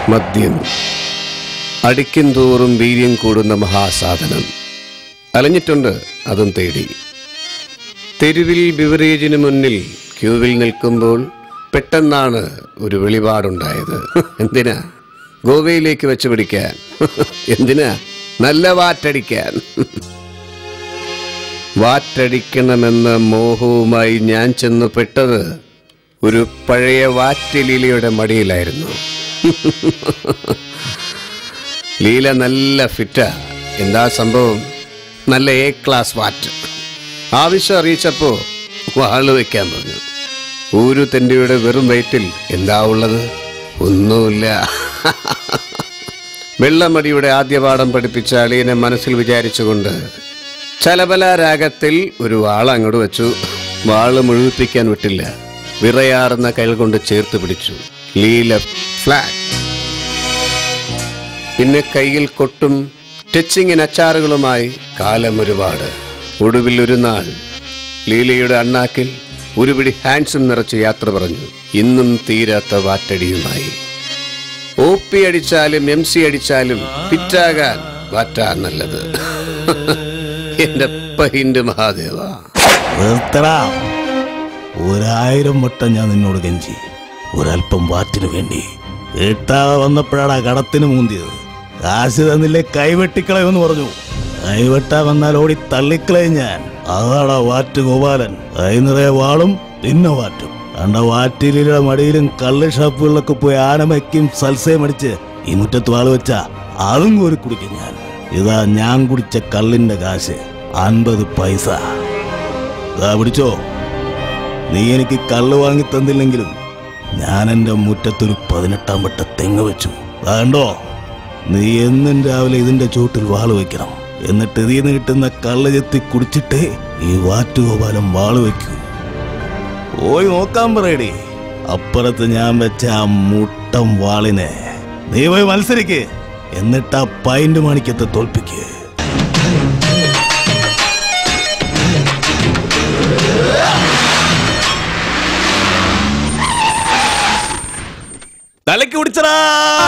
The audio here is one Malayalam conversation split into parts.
മദ്യം അടിക്കും തോറും വീര്യം കൂടുന്ന മഹാസാധനം അലഞ്ഞിട്ടുണ്ട് അതും തേടി തെരുവിൽ ബിവറേജിന് മുന്നിൽ ക്യൂവിൽ നിൽക്കുമ്പോൾ പെട്ടെന്നാണ് ഒരു വെളിപാടുണ്ടായത് എന്തിനാ ഗോവയിലേക്ക് വെച്ച് പിടിക്കാൻ എന്തിനാ നല്ല വാറ്റടിക്കാൻ വാറ്റടിക്കണമെന്ന മോഹവുമായി ഞാൻ ചെന്ന് പെട്ടത് ഒരു പഴയ വാറ്റലീലയുടെ മടിയിലായിരുന്നു ലീല നല്ല ഫിറ്റാ എന്താ സംഭവം നല്ല എ ക്ലാസ് വാറ്റ് ആവശ്യം അറിയിച്ചപ്പോ വാള് വെക്കാൻ പറഞ്ഞു ഊരു തെണ്ടിയുടെ വെറും വയറ്റിൽ എന്താ ഉള്ളത് ഒന്നുമില്ല വെള്ളമടിയുടെ ആദ്യ പാഠം പഠിപ്പിച്ച അളിയനെ മനസ്സിൽ വിചാരിച്ചുകൊണ്ട് ചലബല രാഗത്തിൽ ഒരു വാള അങ്ങോട്ട് വെച്ചു വാള് മുഴുവിപ്പിക്കാൻ വിട്ടില്ല വിറയാറുന്ന കൈകൾ കൊണ്ട് ചേർത്ത് പിടിച്ചു ലീല ഫ്ലാറ്റ് പിന്നെ കയ്യിൽ കൊട്ടും ടച്ചിങ്ങിന് അച്ചാറുകളുമായി കാലം ഒരുപാട് ഒടുവിൽ ഒരു നാൾ ലീലയുടെ അണ്ണാക്കിൽ ഒരു പിടി ഹാൻഡ്സും നിറച്ച് യാത്ര പറഞ്ഞു ഇന്നും തീരാത്ത വാറ്റടിയുമായി ഒ പി അടിച്ചാലും എം സി അടിച്ചാലും ഫിറ്റാകാൻ വാറ്റാ നല്ലത് എന്റെ പഹിന്റെ മഹാദേവ നിർത്തടാ ഒരായിരം വട്ടം ഞാൻ നിന്നോട് കെഞ്ചി ഒരല്പം വാറ്റിനു വേണ്ടി എട്ടാതെ വന്നപ്പോഴാടാ കടത്തിന് മൂന്തിയത് കാശ് തന്നില്ലേ കൈവെട്ടിക്കളയുമെന്ന് പറഞ്ഞു കൈവെട്ടാ വന്നാൽ ഓടി തള്ളിക്കളയും ഞാൻ അതാടാ വാറ്റ് ഗോപാലൻ കൈ നിറയെ വാളും പിന്നെ വാറ്റും കണ്ട വാറ്റിലിയുടെ മടിയിലും കള്ള് ഷാപ്പുകളിലൊക്കെ പോയി ആനമയ്ക്കും സൽസയും അടിച്ച് ഈ മുറ്റത്ത് വാള് വെച്ചാ അതും കോരി കുടിക്കും ഞാൻ ഇതാ ഞാൻ കുടിച്ച കള്ളിന്റെ കാശ് അൻപത് പൈസ ഇതാ പിടിച്ചോ നീ എനിക്ക് കള്ള് വാങ്ങി തന്നില്ലെങ്കിലും ഞാൻ എൻ്റെ മുറ്റത്തൊരു പതിനെട്ടാം വട്ട തെങ്ങ് വെച്ചു കണ്ടോ നീ എന്നും രാവിലെ ഇതിന്റെ ചൂട്ടിൽ വാള് വെക്കണം എന്നിട്ട് ഇതിൽ നിന്ന് കിട്ടുന്ന കള്ള് ചെത്തി കുടിച്ചിട്ടേ ഈ വാറ്റുഗോപാലം വാള് വെക്കൂ പോയി നോക്കാൻ പറയടി അപ്പുറത്ത് ഞാൻ വെച്ച ആ മുട്ടം വാളിനെ നീ പോയി മത്സരിക്ക് എന്നിട്ട് ആ പൈന്റ് മാണിക്കത്തെ തോൽപ്പിക്ക് തലക്ക് പിടിച്ചടാ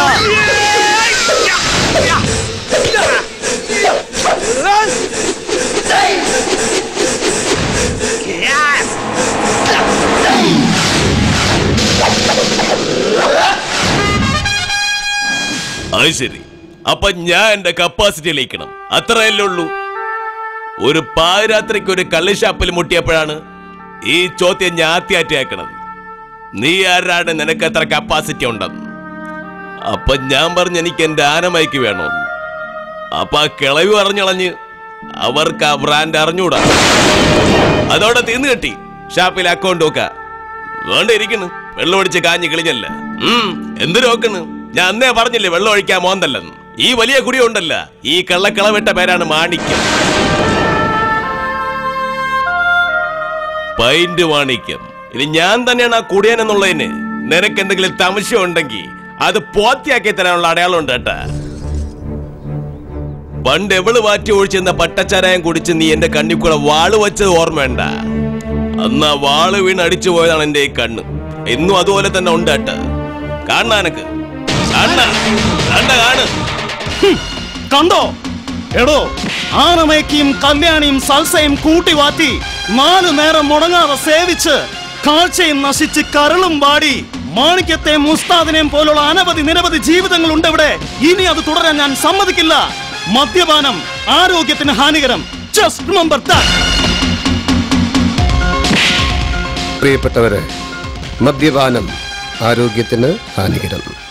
അത് ശരി അപ്പൊ ഞാൻ എന്റെ കപ്പാസിറ്റി ലയിക്കണം അത്രയല്ലേ ഉള്ളൂ ഒരു പാതിരാത്രിക്ക് ഒരു കള്ളിഷാപ്പിൽ മുട്ടിയപ്പോഴാണ് ഈ ചോദ്യം ഞാൻ ആത്യാറ്റിയാക്കണത് നീ ആരാണ് നിനക്ക് എത്ര കപ്പാസിറ്റി ഉണ്ടെന്ന് അപ്പൊ ഞാൻ പറഞ്ഞു എനിക്ക് എന്റെ ആനമൈക്ക് വേണമെന്ന് അപ്പൊ ആ കിളവി അറിഞ്ഞളഞ്ഞ് അവർക്ക് ആ ബ്രാൻഡ് അറിഞ്ഞൂടാ അതോടെ തീർന്നു കിട്ടി ഷാപ്പിൽ അക്കൗണ്ട് നോക്ക വേണ്ട ഇരിക്കുന്നു വെള്ളം ഒഴിച്ച് കാഞ്ഞ് കിളിഞ്ഞല്ല ഉം എന്ത് നോക്കുന്നു ഞാൻ അന്നേ പറഞ്ഞില്ലേ വെള്ളം ഒഴിക്കാൻ മോന്തല്ലെന്ന് ഈ വലിയ കുടിയുണ്ടല്ല ഈ കള്ളക്കളവിട്ട പേരാണ് മാണിക്യം പൈന്റ് മാണിക്യം ഇനി ഞാൻ തന്നെയാണ് ആ കുടിയൻ എന്നുള്ളതിന് നിനക്ക് എന്തെങ്കിലും തമശം ഉണ്ടെങ്കിൽ അത് പോത്തിയാക്കി തരാനുള്ള അടയാളം ഉണ്ട് കേട്ടാ പണ്ട് എവള് മാറ്റി ഒഴിച്ചെന്ന പട്ടച്ചാരായം കുടിച്ച് നീ എന്റെ കണ്ണിൽ കൂടെ വാള് വെച്ചത് ഓർമ്മയുണ്ട അന്ന് ആ വാള് വീണ് അടിച്ചു പോയതാണ് എന്റെ ഈ കണ്ണ് എന്നും അതുപോലെ തന്നെ ഉണ്ട് കേട്ടാ കാണാനക്ക് കാണ കണ്ട കാണ് കണ്ടോ എടോ ആനമേക്കിയും കല്യാണിയും സൽസയും കൂട്ടി വാറ്റി നാലു നേരം മുടങ്ങാതെ സേവിച്ച് കാഴ്ചയും നശിച്ച് കരളും വാടി മാണിക്യത്തെ മുസ്താദിനെയും പോലുള്ള അനവധി നിരവധി ജീവിതങ്ങൾ ഉണ്ട് ഇവിടെ ഇനി അത് തുടരാൻ ഞാൻ സമ്മതിക്കില്ല മദ്യപാനം ആരോഗ്യത്തിന് ഹാനികരം ജസ്റ്റ് റിമെമ്പർ ദാറ്റ് പ്രിയപ്പെട്ടവരെ മദ്യപാനം ആരോഗ്യത്തിന് ഹാനികരം